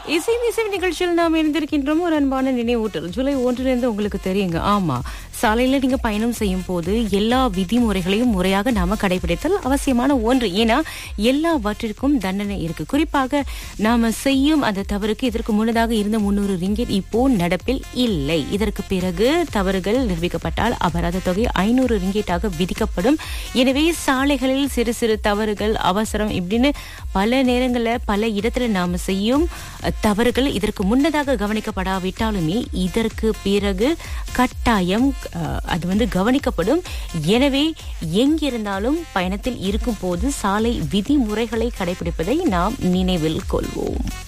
இசை இசை நிகழ்ச்சியில் நாம் இருந்திருக்கின்றோம் ஒரு அன்பான நினைவூட்டல் ஜூலை ஒன்றிலிருந்து உங்களுக்கு தெரியுங்க ஆமா சாலையில நீங்க பயணம் செய்யும் போது எல்லா விதிமுறைகளையும் முறையாக நாம கடைபிடித்தல் அவசியமான ஒன்று ஏன்னா எல்லாவற்றிற்கும் தண்டனை இருக்கு குறிப்பாக நாம செய்யும் அந்த தவறுக்கு இதற்கு முன்னதாக இருந்த முன்னூறு ரிங்கெட் இப்போ நடப்பில் இல்லை இதற்கு பிறகு தவறுகள் நிரூபிக்கப்பட்டால் அபராத தொகை ஐநூறு ரிங்கெட்டாக விதிக்கப்படும் எனவே சாலைகளில் சிறு சிறு தவறுகள் அவசரம் இப்படின்னு பல நேரங்களில் பல இடத்துல நாம செய்யும் அஹ், தவறுகள் இதற்கு முன்னதாக கவனிக்கப்படாவிட்டாலுமே இதற்கு பிறகு கட்டாயம் அஹ், அது வந்து கவனிக்கப்படும் எனவே எங்கிருந்தாலும் பயணத்தில் இருக்கும் போது சாலை விதிமுறைகளை கடைபிடிப்பதை நாம் நினைவில் கொள்வோம்